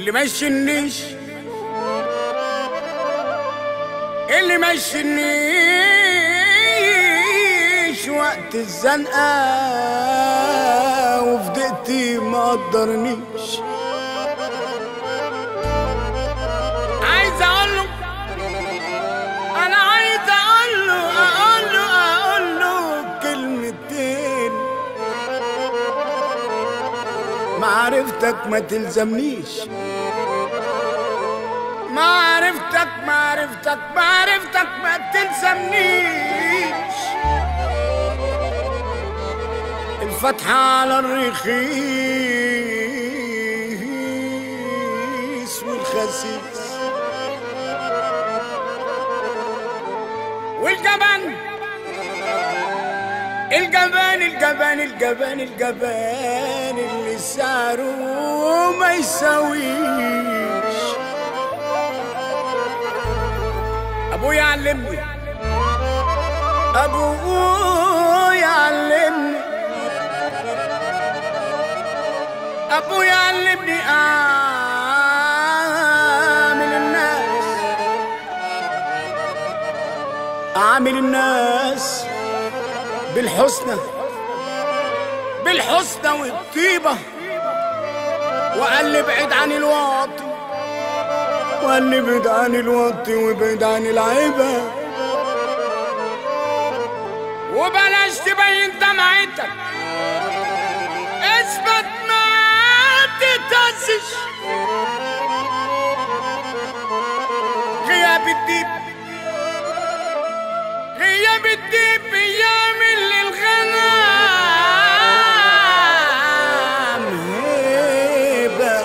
اللي ما يشنيش اللي ما يشنيش وقت الزنقة وفي دقتي ما قدرنيش عايز اقول له انا عايز اقول له اقول له اقول له كلمتين معرفتك ما تلزمنيش معرفتك معرفتك معرفتك ما تلزمنيش الفتحة على الرخيص والخسيس والجبان الجبان الجبان الجبان الجبان اللي سعره ما يساويش ابويا علمني ابويا علمني ابويا علمني اعمل الناس اعمل الناس بالحسنى بالحسنى والطيبة وقال لي ابعد عن الواطي وقال لي ابعد عن الواطي وابعد عن العيبة وبلاش تبين دمعتك اثبت ما تتهزش غياب الديب غياب الديب بيعمل للغنم هيبة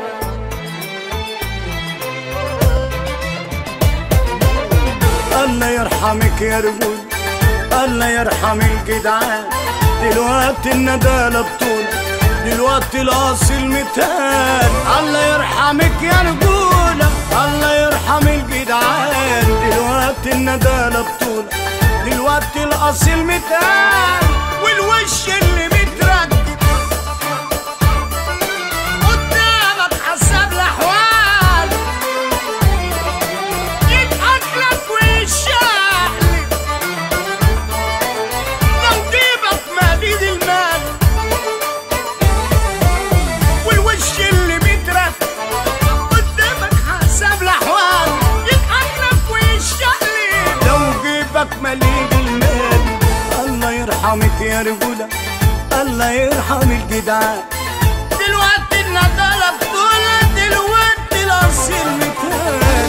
الله يرحمك يا رجول الله يرحم الجدعان دلوقتي الندالة بطول دلوقتي الاصل متان الله يرحمك يا رجولة الله يرحم الجدعان دلوقتي الندالة بطول دلوقتي الاصل متان والوش اللي متركب قدامك حسب الاحوال يضحك لك ويشقلب لو جيبك مديد المال والوش اللي بيترف قدامك حسب الاحوال يضحك لك ويشقلب لو جيبك مليء المال الله يرحمك يا رجولة الله يرحم الجدعان دلوقتي الندالة بطولة دلوقتي الأصيل مكان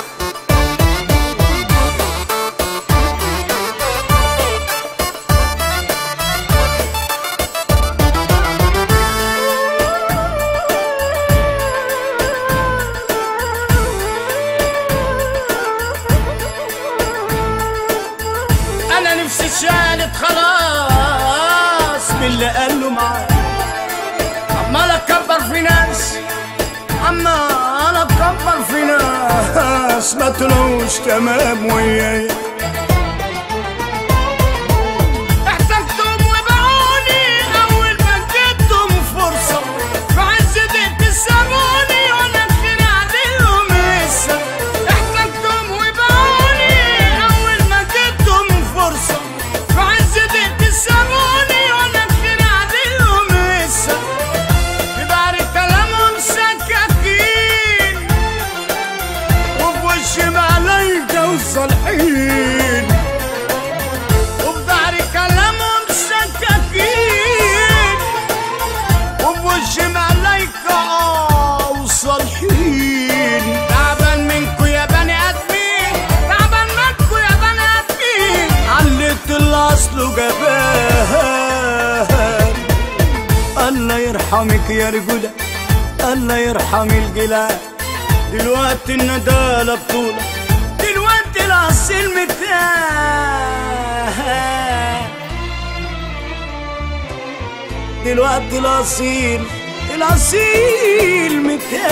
انا نفسي شالت خلاص من اللي قاله معاه عمال اكبر في ناس عمال اكبر في ناس ما طلعوش تمام وياي احتجتم وبعوني اول ما اديتهم فرصه في عز دقيقة السابوني وانا خير عليهم لسه احتجتم وبعوني اول ما اديتهم فرصه في عز دقيقة السابوني وانا خير عليهم لسه في بعد كلامهم سكاكين وفي وش ملايكة وصالحين وفي ظهري كلامهم سكاكين وفي وش ملايكة وصالحين تعبان منكو يا بني ادمين تعبان منكو يا بني ادمين علت الاصل جبان الله يرحمك يا رجولة الله يرحم الجلال دلوقتي الندالة بطولة دلوقتي الأصيل متاه دلوقتي الأصيل الأصيل متاه